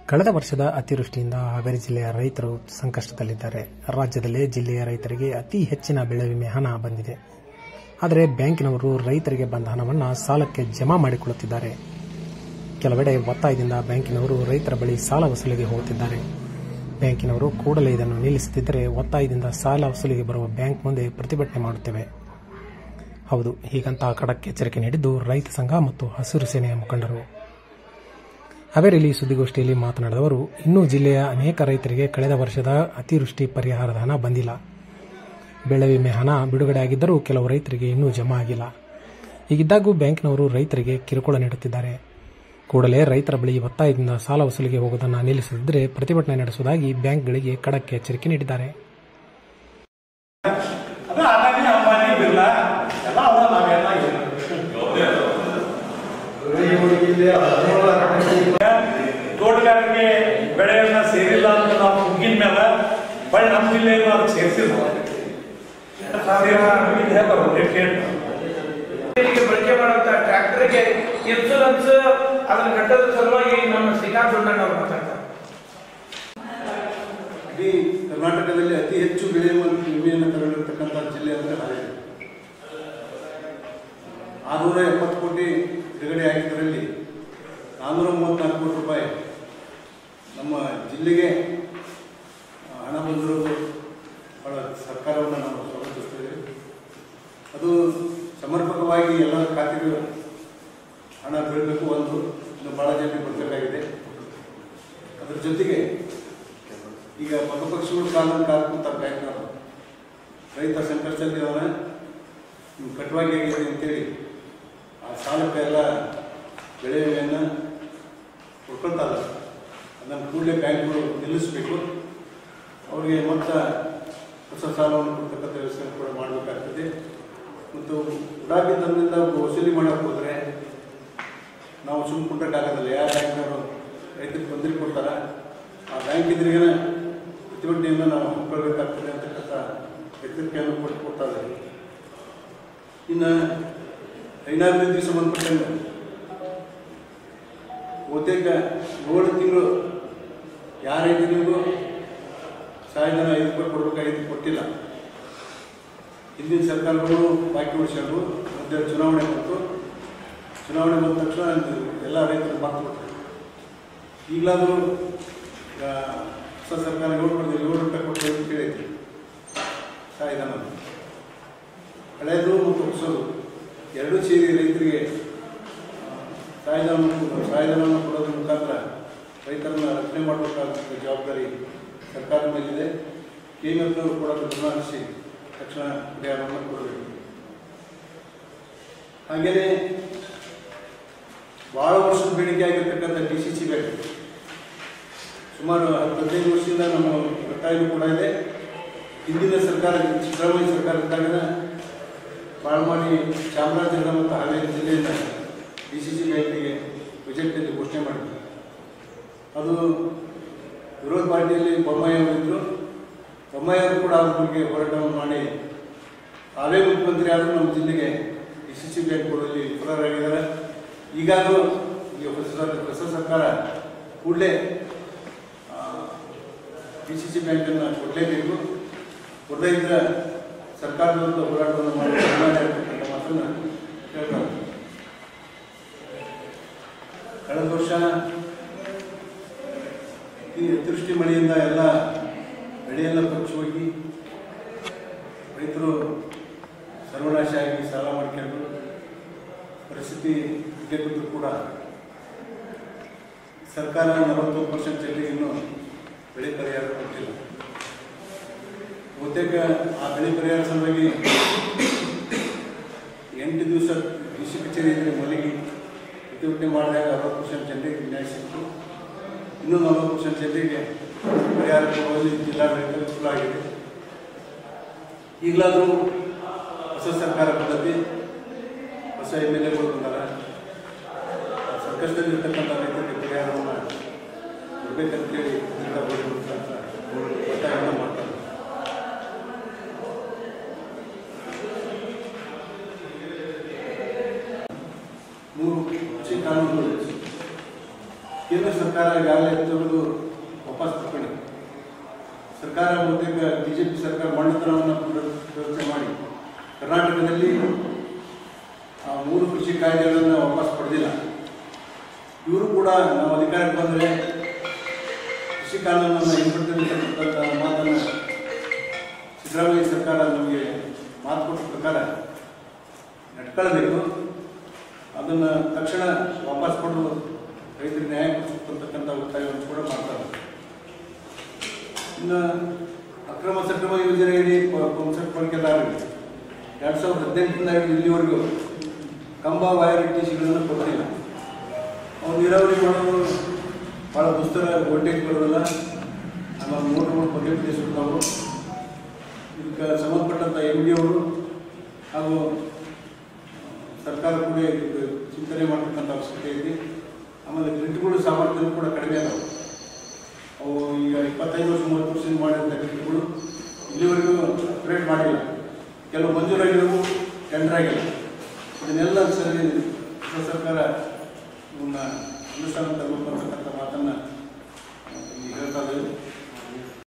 ಕಳೆದ ವರ್ಷದ ಅತಿವೃಷ್ಟಿಯಿಂದ ಹಾವೇರಿ ಜಿಲ್ಲೆಯ ರೈತರು ಸಂಕಷ್ಟದಲ್ಲಿದ್ದಾರೆ ರಾಜ್ಯದಲ್ಲೇ ಜಿಲ್ಲೆಯ ರೈತರಿಗೆ ಅತಿ ಹೆಚ್ಚಿನ ಬೆಳೆ ವಿಮೆ ಹಣ ಬಂದಿದೆ ಆದರೆ ಬ್ಯಾಂಕಿನವರು ರೈತರಿಗೆ ಬಂದ ಹಣವನ್ನು ಸಾಲಕ್ಕೆ ಜಮಾ ಮಾಡಿಕೊಳ್ಳುತ್ತಿದ್ದಾರೆ ಕೆಲವೆಡೆ ಒತ್ತಾಯದಿಂದ ಬ್ಯಾಂಕಿನವರು ರೈತರ ಬಳಿ ಸಾಲ ವಸೂಲಿಗೆ ಹೋಗುತ್ತಿದ್ದಾರೆ ಬ್ಯಾಂಕಿನವರು ಕೂಡಲೇ ಇದನ್ನು ನಿಲ್ಲಿಸದಿದ್ದರೆ ಒತ್ತಾಯದಿಂದ ಸಾಲ ವಸೂಲಿಗೆ ಬರುವ ಬ್ಯಾಂಕ್ ಮುಂದೆ ಪ್ರತಿಭಟನೆ ಮಾಡುತ್ತೇವೆ ಹೌದು ಹೀಗಂತ ಖಡಕ್ ಎಚ್ಚರಿಕೆ ನೀಡಿದ್ದು ರೈತ ಸಂಘ ಮತ್ತು ಹಸಿರು ಸೇನೆಯ ಮುಖಂಡರು ಹಾವೇರಿಯಲ್ಲಿ ಸುದ್ದಿಗೋಷ್ಠಿಯಲ್ಲಿ ಮಾತನಾಡಿದವರು ಇನ್ನೂ ಜಿಲ್ಲೆಯ ಅನೇಕ ರೈತರಿಗೆ ಕಳೆದ ವರ್ಷದ ಅತಿವೃಷ್ಟಿ ಪರಿಹಾರದ ಹಣ ಬಂದಿಲ್ಲ ಬೆಳೆ ವಿಮೆ ಹಣ ಬಿಡುಗಡೆ ಆಗಿದ್ದರೂ ಕೆಲವು ರೈತರಿಗೆ ಇನ್ನೂ ಜಮಾ ಆಗಿಲ್ಲ ಹೀಗಿದ್ದಾಗೂ ಬ್ಯಾಂಕಿನವರು ರೈತರಿಗೆ ಕಿರುಕುಳ ನೀಡುತ್ತಿದ್ದಾರೆ ಕೂಡಲೇ ರೈತರ ಬಳಿ ಒತ್ತಾಯದಿಂದ ಸಾಲ ವಸೂಲಿಗೆ ಹೋಗುವುದನ್ನು ನಿಲ್ಲಿಸದಿದ್ದರೆ ಪ್ರತಿಭಟನೆ ನಡೆಸುವುದಾಗಿ ಬ್ಯಾಂಕ್ಗಳಿಗೆ ಖಡಕ್ ಎಚ್ಚರಿಕೆ ನೀಡಿದ್ದಾರೆ ಅದು ಅದಾನಿ ಅಂಬಾನಿ ಬಿರ್ಲಾ ಎಲ್ಲ ಅವ ನಾವೆಲ್ಲ ತೋಟಗಾರಿಕೆ ಬೆಳೆಯನ್ನ ಸೇರಿಲ್ಲ ಅಂತ ನಾವು ಮುಗಿದ ಮೇಲೆ ಬಳಿ ನಮ್ಮ ಜಿಲ್ಲೆಯನ್ನು ಅದಕ್ಕೆ ಸೇರಿಸಿಲ್ಲ ರೈತರಿಗೆ ಬಳಕೆ ಮಾಡುವಂತ ಟ್ರ್ಯಾಕ್ಟರ್ಗೆ ಇನ್ಸೂರೆನ್ಸ್ ಅದನ್ನ ಕಟ್ಟೋದ್ರ ಸಲುವಾಗಿ ನಮ್ಮ ಶ್ರೀಕಾಂತ್ ದೊಡ್ಡಣ್ಣ ಅವರು ಮಾತಾಡ್ತಾರೆ ಇಡೀ ಕರ್ನಾಟಕದಲ್ಲಿ ಅತಿ ಹೆಚ್ಚು ಬೆಳೆ ಮತ್ತು ವಿಮೆಯನ್ನು ತಗೊಂಡಿರ್ತಕ್ಕಂಥ ಜಿಲ್ಲೆ ಅಂದರೆ ಹಾವೇರಿ ಆರುನೂರ ಎಪ್ಪತ್ತು ಕೋಟಿ ಬಿಡುಗಡೆ ಆಗಿದ್ದರಲ್ಲಿ ನಾನ್ನೂರ ಮೂವತ್ತ್ನಾಲ್ಕು ಕೋಟಿ ರೂಪಾಯಿ ನಮ್ಮ ಜಿಲ್ಲೆಗೆ ಆ, ಹಣ ಬಂದಿರೋದು ಬಹಳ ಸರ್ಕಾರವನ್ನು ನಾವು ಸ್ವಾಗತಿಸ್ತೇವೆ ಅದು ಸಮರ್ಪಕವಾಗಿ ಎಲ್ಲ ಖಾತೆಗಳು ಹಣ ಬೀಳಬೇಕು ಒಂದು ಇನ್ನು ಭಾಳ ಜನರಿಗೆ ಬರಬೇಕಾಗಿದೆ ಅದರ ಜೊತೆಗೆ ಈಗ ಪಕ್ಷಗಳು ಕಾನೂನು ಕಾದ್ಕೊಂತ ಬ್ಯಾಂಕ್ನವರು ರೈತ ಸಂಕಷ್ಟದಲ್ಲಿ ಅವನ ಕಟುವಾಗಿ ಆಗಿದೆ ಅಂತೇಳಿ ಆ ಸಾಲಕ್ಕೆ ಎಲ್ಲ ಬೆಳೆ ವಿಮೆಯನ್ನು ಕೊಡ್ಕೊಳ್ತಾರೆ ಅದನ್ನು ಕೂಡಲೇ ಬ್ಯಾಂಕ್ಗಳು ನಿಲ್ಲಿಸಬೇಕು ಅವರಿಗೆ ಮತ್ತೆ ಹೊಸ ಸಾಲವನ್ನು ಕೊಡ್ತಕ್ಕಂಥ ವ್ಯವಸ್ಥೆ ಕೂಡ ಮಾಡಬೇಕಾಗ್ತದೆ ಮತ್ತು ಉಡಾಪಿ ಧನದಿಂದ ವಸೂಲಿ ಮಾಡೋಕೆ ಹೋದರೆ ನಾವು ಸುಮ್ಮನೆ ಕುಂಟಕ್ಕಾಗೋದಿಲ್ಲ ಯಾವ ಬ್ಯಾಂಕ್ನವರು ರೈತರಿಗೆ ತೊಂದರೆ ಕೊಡ್ತಾರ ಆ ಬ್ಯಾಂಕ್ ಇದ್ರಿಗೇನೆ ಪ್ರತಿಭಟನೆಯನ್ನು ನಾವು ಹಮ್ಮಿಕೊಳ್ಬೇಕಾಗ್ತದೆ ಅಂತಕ್ಕಂಥ ಎಚ್ಚರಿಕೆಯನ್ನು ಕೊಟ್ಟು ಕೊಡ್ತಾ ಇದ್ದಾರೆ ಇನ್ನು ಹೈನಾಭಿವೃದ್ಧಿಗೆ ಸಂಬಂಧಪಟ್ಟಂಗೆ ಬಹುತೇಕ ಏಳು ತಿಂಗಳು ಯಾರ ರೈತರಿಗೂ ಸಹಾಯಧನ ಐದು ರೂಪಾಯಿ ಕೊಡಬೇಕಾಗಿದ್ದು ಕೊಟ್ಟಿಲ್ಲ ಹಿಂದಿನ ಸರ್ಕಾರಗಳು ಬಾಕಿ ಉಳಿಸ್ಕೊಂಡು ಮಧ್ಯೆ ಚುನಾವಣೆ ಬಂತು ಚುನಾವಣೆ ಬಂದ ತಕ್ಷಣ ಇದು ಎಲ್ಲ ರೈತರು ಮರ್ತು ಬಿಟ್ರು ಈಗಲಾದರೂ ಈಗ ಹೊಸ ಸರ್ಕಾರ ಏಳು ರೂಪಾಯಿ ಏಳು ರೂಪಾಯಿ ಕೊಟ್ಟು ಅಂತ ಕೇಳೈತಿ ಸಹಾಯಧನ ಹಳೆಯದು ಮತ್ತು ಹೊಸದು ಎರಡೂ ಸೇರಿ ರೈತರಿಗೆ ಆ, ಸಹಾಯಧನವನ್ನು ಸಹಾಯಧನವನ್ನು ಕೊಡೋದ್ರ ಮುಖಾಂತರ ರೈತರನ್ನ ರಕ್ಷಣೆ ಮಾಡಬೇಕಾದ ಜವಾಬ್ದಾರಿ ಸರ್ಕಾರದ ಮೇಲಿದೆ ಕೆ ಎಮ್ ಎಫ್ನವರು ಕೂಡ ಗಮನಿಸಿ ತಕ್ಷಣ ಪರಿಹಾರವನ್ನು ಕೊಡಬೇಕು ಹಾಗೆಯೇ ಬಹಳ ವರ್ಷದ ಬೇಡಿಕೆ ಆಗಿರ್ತಕ್ಕಂಥ ಡಿ ಸಿ ಸಿ ಬ್ಯಾಂಕ್ ಸುಮಾರು ಹತ್ತು ಹದಿನೈದು ವರ್ಷದಿಂದ ನಮ್ಮ ಒತ್ತಾಯನೂ ಕೂಡ ಇದೆ ಹಿಂದಿನ ಸರ್ಕಾರ ಸಿದ್ದರಾಮಯ್ಯ ಸರ್ಕಾರ ಇದ್ದಾಗ ಬಾಳ್ಮಾಡಿ ಚಾಮರಾಜನಗರ ಮತ್ತು ಹಾವೇರಿ ಜಿಲ್ಲೆಯಿಂದ ಡಿ ಸಿ ಸಿ ಬ್ಯಾಂಕಿಗೆ ಬಜೆಟ್ನಲ್ಲಿ ಘೋಷಣೆ ಮಾಡಿದ್ರು ಅದು ವಿರೋಧ ಪಾರ್ಟಿಯಲ್ಲಿ ಬೊಮ್ಮಾಯಿ ಅವರಿದ್ದರು ಬೊಮ್ಮಾಯಿ ಅವರು ಕೂಡ ಅದ್ರ ಬಗ್ಗೆ ಹೋರಾಟವನ್ನು ಮಾಡಿ ತಾವೇ ಮುಖ್ಯಮಂತ್ರಿ ಆದರೂ ನಮ್ಮ ಜಿಲ್ಲೆಗೆ ಡಿ ಸಿ ಸಿ ಬ್ಯಾಂಕ್ ಕೊಡುವಲ್ಲಿ ವಿಫಲರಾಗಿದ್ದಾರೆ ಈಗಾದರೂ ಈ ಹೊಸ ಸರ್- ಹೊಸ ಸರ್ಕಾರ ಕೂಡಲೇ ಡಿ ಸಿ ಸಿ ಬ್ಯಾಂಕನ್ನು ಕೊಡಲೇಬೇಕು ಕೊಡದೇ ಇದ್ದರೆ ಸರ್ಕಾರದ ವಿರುದ್ಧ ಹೋರಾಟವನ್ನು ಮಾಡಿ ಅನಿವಾರ್ಯ ಆಗ್ತಕ್ಕಂಥ ಮಾತನ್ನು ಹೇಳ್ತಾರೆ ಕಳೆದ ವರ್ಷ ಈ ಅತಿವೃಷ್ಟಿ ಮಳೆಯಿಂದ ಎಲ್ಲ ಬೆಳೆಯೆಲ್ಲ ಕೊಚ್ಚಿ ಹೋಗಿ ರೈತರು ಸರ್ವನಾಶ ಆಗಿ ಸಾಲ ಮಾಡ್ಕೊಂಡು ಪರಿಸ್ಥಿತಿ ಬಿದ್ದರೂ ಕೂಡ ಸರ್ಕಾರ ನಲವತ್ತೊಂದು ಪರ್ಸೆಂಟ್ ಜನರಿಗೆ ಇನ್ನೂ ಬೆಳೆ ಪರಿಹಾರ ಕೊಟ್ಟಿಲ್ಲ ಬಹುತೇಕ ಆ ಬೆಳೆ ಪರಿಹಾರ ಸಲುವಾಗಿ ಎಂಟು ದಿವಸ ಡಿ ಸಿ ಕಚೇರಿ ಇದ್ರೆ ಮಲಗಿ ಪ್ರತಿಭಟನೆ ಮಾಡಿದಾಗ ಅರವತ್ತು ಪರ್ಸೆಂಟ್ ಜನರಿಗೆ ನ್ಯಾಯ ಸಿಕ್ತು ಇನ್ನೂ ನಲವತ್ತು ಪರ್ಸೆಂಟ್ ಜನರಿಗೆ ಪರಿಹಾರ ಕೊಡುವಲ್ಲಿ ಜಿಲ್ಲಾಡಳಿತ ವಿಫಲ ಆಗಿದೆ ಈಗಲಾದರೂ ಹೊಸ ಸರ್ಕಾರ ಪದ್ಧತಿ ಹೊಸ ಎಮ್ ಎಲ್ ಎಗಳು ಬಂದಾರ ಆ ಸಂಕಷ್ಟದಲ್ಲಿರ್ತಕ್ಕಂಥ ರೈತರಿಗೆ ಪರಿಹಾರವನ್ನು ಕೊಡಬೇಕಂತೇಳಿ ಜಿಲ್ಲಾ ಬೋರ್ಡ್ ಅಂತ ಒತ್ತಾಯವನ್ನು ಮಾಡ್ತಾರೆ ಮೂರು ಕೃಷಿ ಕಾನೂನುಗಳು ಕೇಂದ್ರ ಸರ್ಕಾರ ಈಗಾಗಲೇ ತೆಗೆದು ವಾಪಸ್ ತಗೊಂಡಿದೆ ಸರ್ಕಾರ ಬಹುತೇಕ ಬಿಜೆಪಿ ಸರ್ಕಾರ ಮಣ್ಣತನವನ್ನು ಪುನರ್ವ್ಯವಸ್ಥೆ ಮಾಡಿ ಕರ್ನಾಟಕದಲ್ಲಿ ಆ ಮೂರು ಕೃಷಿ ಕಾಯ್ದೆಗಳನ್ನು ವಾಪಸ್ ಪಡೆದಿಲ್ಲ ಇವರು ಕೂಡ ನಾವು ಅಧಿಕಾರಕ್ಕೆ ಬಂದರೆ ಕೃಷಿ ಕಾನೂನನ್ನು ಹಿಂಪಡೆದಿರ್ತಕ್ಕಂಥ ಮಾತನ್ನು ಸಿದ್ದರಾಮಯ್ಯ ಸರ್ಕಾರ ನಮಗೆ ಮಾತು ಕೊಟ್ಟ ಪ್ರಕಾರ ನಡ್ಕೊಳ್ಬೇಕು ಅದನ್ನು ತಕ್ಷಣ ವಾಪಸ್ ಕೊಡಲು ರೈತರಿಗೆ ನ್ಯಾಯ ಕೊಡ್ತಕ್ಕಂಥ ಒತ್ತಾಯವನ್ನು ಕೂಡ ಮಾಡ್ತಾರೆ ಇನ್ನು ಅಕ್ರಮ ಸಕ್ರಮ ಯೋಜನೆಯಡಿ ಪಂಪ್ಸೆಟ್ ಬಳಕೆದಾರರಿಗೆ ಎರಡು ಸಾವಿರದ ಹದಿನೆಂಟರಿಂದ ಹಿಡಿದು ಇಲ್ಲಿವರೆಗೂ ಕಂಬ ವೈರ್ ಟಿಸಿಗಳನ್ನು ಕೊಟ್ಟಿಲ್ಲ ಅವ್ರು ನೀರಾವರಿ ಮಾಡೋದು ಭಾಳ ದುಸ್ತರ ವೋಲ್ಟೇಜ್ ಬರೋದಿಲ್ಲ ಆಮೇಲೆ ಮೋಟ್ರ್ಗಳು ಪದೇ ಪದೇ ಸುತ್ತಾವು ಇದಕ್ಕೆ ಸಂಬಂಧಪಟ್ಟಂಥ ಎಂ ಡಿ ಅವರು ಹಾಗೂ ಸರ್ಕಾರ ಕೂಡ ಇದಕ್ಕೆ ಚಿಂತನೆ ಮಾಡತಕ್ಕಂಥ ಅವಶ್ಯಕತೆ ಇದೆ ಆಮೇಲೆ ಗ್ರಿಡ್ಗಳು ಸಾಮರ್ಥ್ಯ ಕೂಡ ಕಡಿಮೆ ಅದಾವೆ ಅವು ಈಗ ಇಪ್ಪತ್ತೈದು ವರ್ಷ ಮೂವತ್ತು ವರ್ಷದಿಂದ ಮಾಡಿದಂಥ ಗ್ರಿಡ್ಗಳು ಇಲ್ಲಿವರೆಗೂ ಅಪ್ಗ್ರೇಡ್ ಮಾಡಿಲ್ಲ ಕೆಲವು ಮಂಜೂರಾಗಿರೋವು ಟೆಂಡರ್ ಆಗಿಲ್ಲ ಇದನ್ನೆಲ್ಲ ಸರಿ ಕೇಂದ್ರ ಸರ್ಕಾರ ಇವನ್ನ ಅನುಷ್ಠಾನ ತರಬೇಕು ಅಂತಕ್ಕಂಥ ಮಾತನ್ನು ಇಲ್ಲಿ ಹೇಳ್ತಾ ಇದ್ದೇವೆ